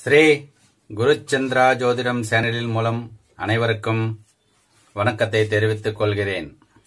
ஸ்ரீ குருச்சந்திரா ஜோதிடம் சேனலில் மூலம் அனைவருக்கும் வணக்கத்தை தெரிவித்துக் கொள்கிறேன்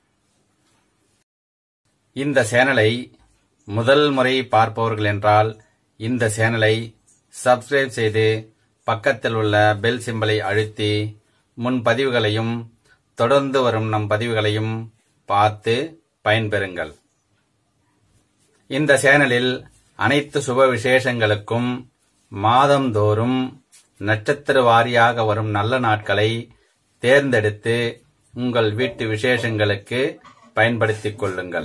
இந்த சேனலை முதல் முறை பார்ப்பவர்கள் என்றால் இந்த சேனலை சப்ஸ்கிரைப் செய்து பக்கத்தில் உள்ள பெல் சிம்பலை அழுத்தி முன் பதிவுகளையும் தொடர்ந்து வரும் நம் பதிவுகளையும் பார்த்து பயன்பெறுங்கள் இந்த சேனலில் அனைத்து சுப விசேஷங்களுக்கும் மாதந்தோறும் நட்சத்திர வாரியாக வரும் நல்ல நாட்களை தேர்ந்தெடுத்து உங்கள் வீட்டு விசேஷங்களுக்கு பயன்படுத்திக் கொள்ளுங்கள்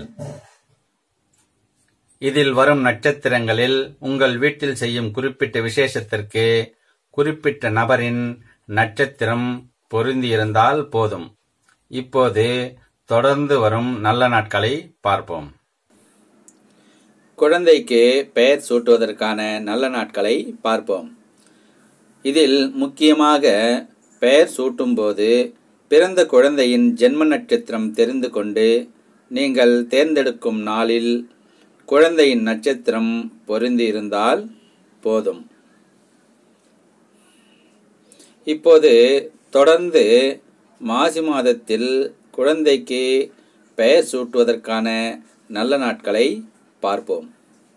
இதில் வரும் நட்சத்திரங்களில் உங்கள் வீட்டில் செய்யும் குறிப்பிட்ட விசேஷத்திற்கு குறிப்பிட்ட நபரின் நட்சத்திரம் பொருந்தியிருந்தால் போதும் இப்போது தொடர்ந்து வரும் நல்ல நாட்களை பார்ப்போம் குழந்தைக்கு பெயர் சூட்டுவதற்கான நல்ல நாட்களை பார்ப்போம் இதில் முக்கியமாக பெயர் சூட்டும்போது பிறந்த குழந்தையின் ஜென்ம நட்சத்திரம் தெரிந்து கொண்டு நீங்கள் தேர்ந்தெடுக்கும் நாளில் குழந்தையின் நட்சத்திரம் பொருந்தி இருந்தால் போதும் இப்போது தொடர்ந்து மாசி மாதத்தில் குழந்தைக்கு பெயர் சூட்டுவதற்கான நல்ல நாட்களை பார்ப்போம்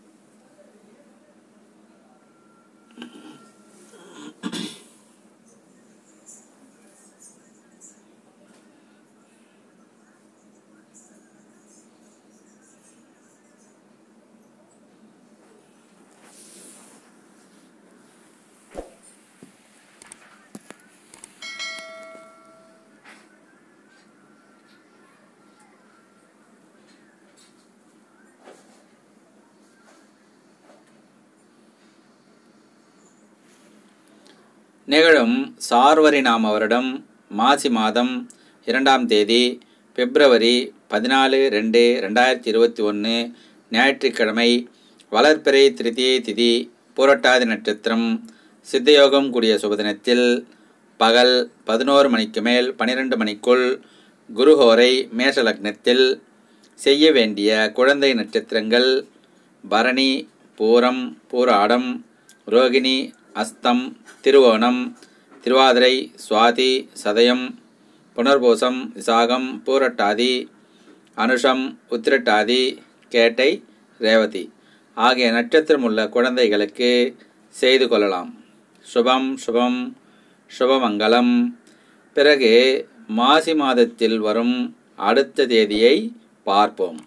நிகழும் சார்வரி நாம வருடம் மாசி மாதம் இரண்டாம் தேதி பிப்ரவரி பதினாலு ரெண்டு ரெண்டாயிரத்தி இருபத்தி ஒன்று ஞாயிற்றுக்கிழமை வளர்பிறை திருதியை திதி பூரட்டாதி நட்சத்திரம் சித்தயோகம் கூடிய சுபதினத்தில் பகல் பதினோரு மணிக்கு மேல் பனிரெண்டு மணிக்குள் குருஹோரை மேஷ லக்னத்தில் செய்ய வேண்டிய குழந்தை நட்சத்திரங்கள் பரணி பூரம் பூராடம் ரோகிணி அஸ்தம் திருவோணம் திருவாதிரை சுவாதி சதயம் புனர்பூசம் விசாகம் பூரட்டாதி அனுஷம் உத்திரட்டாதி கேட்டை ரேவதி ஆகிய நட்சத்திரமுள்ள குழந்தைகளுக்கு செய்து கொள்ளலாம் சுபம் சுபம் சுபமங்கலம் பிறகு மாசி மாதத்தில் வரும் அடுத்த தேதியை பார்ப்போம்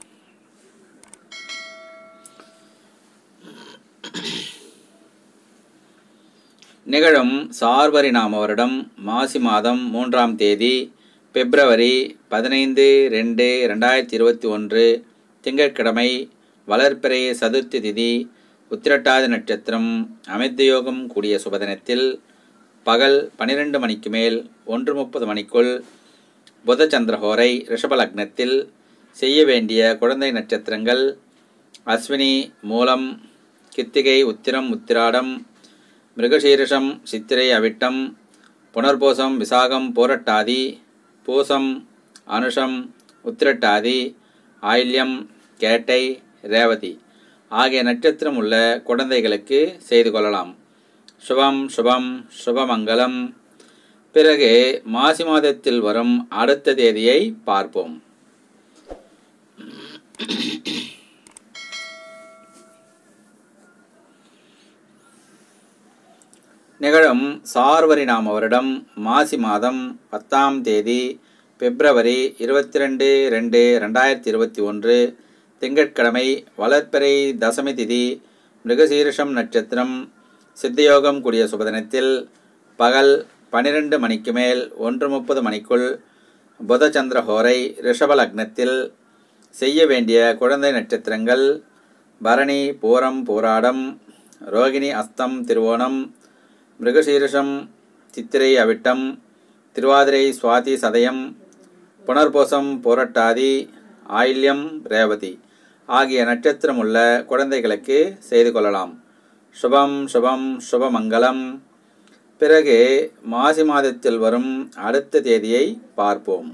நிகழும் சார்வரி நாம வருடம் மாசி மாதம் மூன்றாம் தேதி பிப்ரவரி பதினைந்து ரெண்டு ரெண்டாயிரத்தி இருபத்தி ஒன்று திங்கட்கிழமை வளர்ப்பிறை சதுர்த்தி திதி உத்திரட்டாதி நட்சத்திரம் அமிர்தயோகம் கூடிய சுபதினத்தில் பகல் பனிரெண்டு மணிக்கு மேல் ஒன்று முப்பது மணிக்குள் புதச்சந்திரஹோரை ரிஷபலக்னத்தில் செய்ய வேண்டிய குழந்தை நட்சத்திரங்கள் அஸ்வினி மூலம் கித்திகை உத்திரம் உத்திராடம் மிருகசீரிஷம் சித்திரை அவிட்டம் புனர்பூசம் விசாகம் போரட்டாதி பூசம் அனுஷம் உத்திரட்டாதி ஆயில்யம் கேட்டை ரேவதி ஆகிய நட்சத்திரம் உள்ள குழந்தைகளுக்கு செய்து கொள்ளலாம் சுபம் சுபம் சுபமங்கலம் பிறகு மாசி மாதத்தில் வரும் அடுத்த தேதியை பார்ப்போம் நிகழும் சார்வரி நாம வருடம் மாசி மாதம் பத்தாம் தேதி பிப்ரவரி இருபத்தி ரெண்டு ரெண்டு ரெண்டாயிரத்தி இருபத்தி ஒன்று திங்கட்கிழமை வளர்ப்பிறை தசமி திதி மிருகசீரிஷம் நட்சத்திரம் சித்தயோகம் கூடிய சுபதினத்தில் பகல் பனிரெண்டு மணிக்கு மேல் ஒன்று முப்பது மணிக்குள் புதச்சந்திரஹோரை ரிஷப லக்னத்தில் செய்ய வேண்டிய குழந்தை நட்சத்திரங்கள் பரணி பூரம் பூராடம் ரோகிணி அஸ்தம் திருவோணம் மிருகசீரிஷம் சித்திரை அவிட்டம் திருவாதிரை சுவாதி சதயம் புனர்பூசம் போரட்டாதி ஆயில்யம் ரேவதி ஆகிய நட்சத்திரமுள்ள குழந்தைகளுக்கு செய்து கொள்ளலாம் சுபம் சுபம் சுபமங்கலம் பிறகு மாசி மாதத்தில் வரும் அடுத்த தேதியை பார்ப்போம்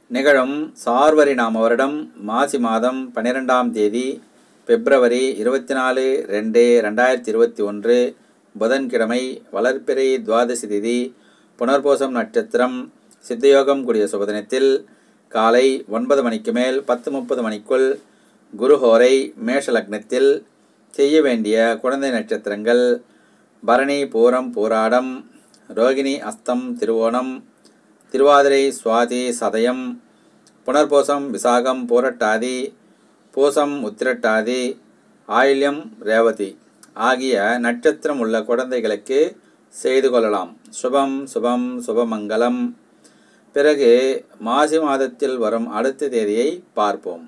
நிகழும் சார்வரி நாம வருடம் மாசி மாதம் பன்னிரெண்டாம் தேதி பிப்ரவரி இருபத்தி நாலு ரெண்டு ரெண்டாயிரத்தி இருபத்தி ஒன்று புதன்கிழமை வளர்ப்பிறை துவாதசி திதி புனர்பூசம் நட்சத்திரம் சித்தயோகம் கூடிய சுபதினத்தில் காலை ஒன்பது மணிக்கு மேல் பத்து முப்பது மணிக்குள் குருஹோரை மேஷ லக்னத்தில் செய்ய வேண்டிய குழந்தை நட்சத்திரங்கள் பரணி பூரம் பூராடம் ரோகிணி அஸ்தம் திருவோணம் திருவாதிரை சுவாதி சதயம் புனர்பூசம் விசாகம் பூரட்டாதி பூசம் உத்திரட்டாதி ஆயில்யம் ரேவதி ஆகிய நட்சத்திரம் உள்ள குழந்தைகளுக்கு செய்து கொள்ளலாம் சுபம் சுபம் சுபமங்கலம் பிறகு மாசி மாதத்தில் வரும் அடுத்த தேதியை பார்ப்போம்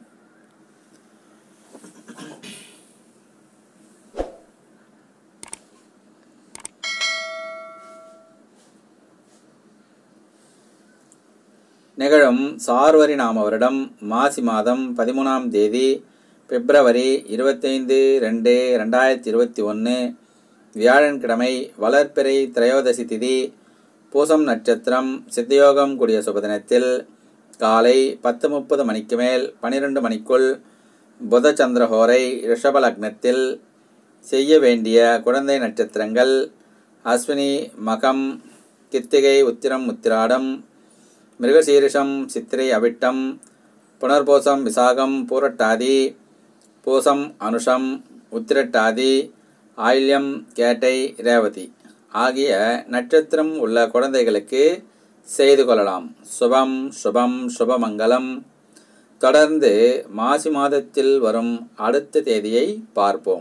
நிகழும் சார்வரி நாம வருடம் மாசி மாதம் பதிமூணாம் தேதி பிப்ரவரி இருபத்தைந்து ரெண்டு ரெண்டாயிரத்தி இருபத்தி ஒன்று வியாழன்கிழமை வளர்ப்பிறை திரையோதசி திதி பூசம் நட்சத்திரம் சித்தயோகம் கூடிய சுபதினத்தில் காலை பத்து முப்பது மணிக்கு மேல் பனிரெண்டு மணிக்குள் புத சந்திரஹோரை ரிஷப லக்னத்தில் செய்ய வேண்டிய குழந்தை நட்சத்திரங்கள் அஸ்வினி மகம் கித்திகை உத்திரம் உத்திராடம் மிருகசீரிஷம் சித்திரை அவிட்டம் புனர்பூசம் விசாகம் பூரட்டாதி பூசம் அனுஷம் உத்திரட்டாதி ஆயில்யம் கேட்டை ரேவதி ஆகிய நட்சத்திரம் உள்ள குழந்தைகளுக்கு செய்து கொள்ளலாம் சுபம் சுபம் சுபமங்கலம் தொடர்ந்து மாசி மாதத்தில் வரும் அடுத்த தேதியை பார்ப்போம்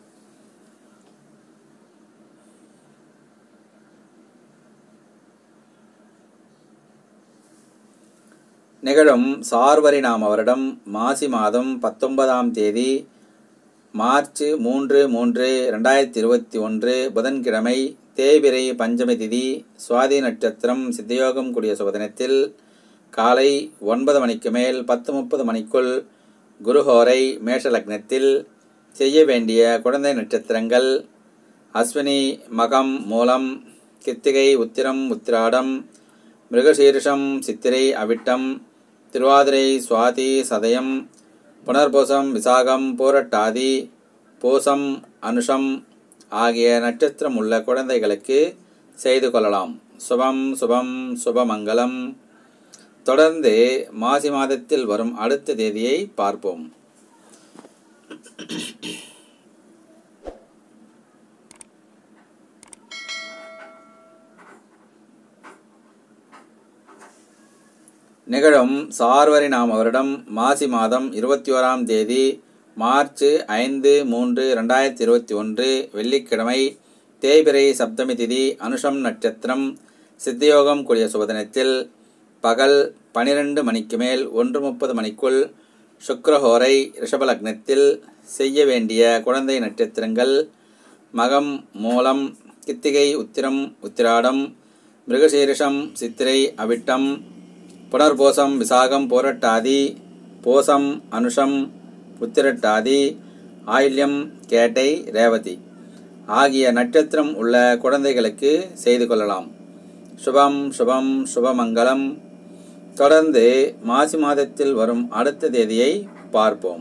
நிகழும் சார்வரி நாம வருடம் மாசி மாதம் பத்தொன்பதாம் தேதி மார்ச் மூன்று மூன்று ரெண்டாயிரத்தி இருபத்தி ஒன்று புதன்கிழமை தேய்பிரை பஞ்சமி திதி சுவாதி நட்சத்திரம் சித்தயோகம் கூடிய சுபதினத்தில் காலை ஒன்பது மணிக்கு மேல் பத்து முப்பது மணிக்குள் குருஹோரை மேஷ லக்னத்தில் செய்ய வேண்டிய குழந்தை நட்சத்திரங்கள் அஸ்வினி மகம் மூலம் கித்திகை உத்திரம் உத்திராடம் மிருகசீரிஷம் சித்திரை அவிட்டம் திருவாதிரை சுவாதி சதயம் புனர்பூசம் விசாகம் பூரட்டாதி பூசம் அனுஷம் ஆகிய நட்சத்திரம் உள்ள குழந்தைகளுக்கு செய்து கொள்ளலாம் சுபம் சுபம் சுபமங்கலம் தொடர்ந்து மாசி மாதத்தில் வரும் அடுத்த தேதியை பார்ப்போம் நிகழும் சார்வரி நாம வருடம் மாசி மாதம் இருபத்தி ஓராம் தேதி மார்ச் ஐந்து மூன்று ரெண்டாயிரத்தி இருபத்தி ஒன்று வெள்ளிக்கிழமை தேய்பிரை சப்தமி திதி அனுஷம் நட்சத்திரம் சித்தயோகம் கூடிய சுபதினத்தில் பகல் பனிரெண்டு மணிக்கு மேல் ஒன்று முப்பது மணிக்குள் சுக்ரஹோரை ரிஷபலக்னத்தில் செய்ய வேண்டிய குழந்தை நட்சத்திரங்கள் மகம் மூலம் கித்திகை உத்திரம் உத்திராடம் மிருகசீரிஷம் சித்திரை அவிட்டம் புனர்பூசம் விசாகம் போரட்டாதி பூசம் அனுஷம் உத்திரட்டாதி ஆயில்யம் கேட்டை ரேவதி ஆகிய நட்சத்திரம் உள்ள குழந்தைகளுக்கு செய்து கொள்ளலாம் சுபம் சுபம் சுபமங்கலம் தொடர்ந்து மாசி மாதத்தில் வரும் அடுத்த தேதியை பார்ப்போம்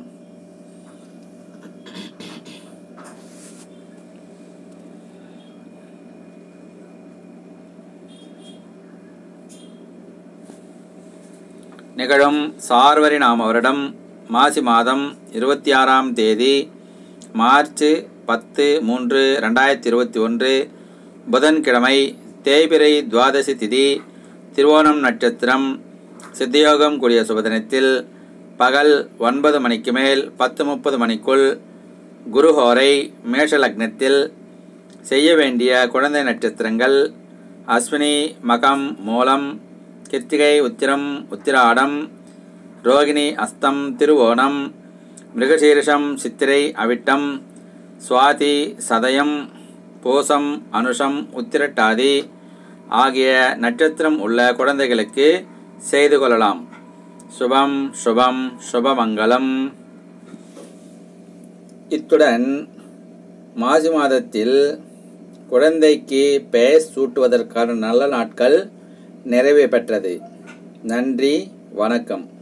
நிகழும் சார்வரி நாம வருடம் மாசி மாதம் இருபத்தி ஆறாம் தேதி மார்ச் பத்து மூன்று ரெண்டாயிரத்தி இருபத்தி ஒன்று புதன்கிழமை தேய்பிரை துவாதசி திதி திருவோணம் நட்சத்திரம் சித்தயோகம் கூடிய சுபதினத்தில் பகல் ஒன்பது மணிக்கு மேல் பத்து முப்பது மணிக்குள் குருஹோரை மேஷ லக்னத்தில் செய்ய வேண்டிய குழந்தை நட்சத்திரங்கள் அஸ்வினி மகம் மூலம் கிருத்திகை உத்திரம் உத்திராடம் ரோகிணி அஸ்தம் திருவோணம் மிருகசீரிஷம் சித்திரை அவிட்டம் சுவாதி சதயம் பூசம் அனுஷம் உத்திரட்டாதி ஆகிய நட்சத்திரம் உள்ள குழந்தைகளுக்கு செய்து கொள்ளலாம் சுபம் சுபம் சுபமங்கலம் இத்துடன் மாசி மாதத்தில் குழந்தைக்கு பெயர் சூட்டுவதற்கான நல்ல நாட்கள் நிறைவு பெற்றது நன்றி வணக்கம்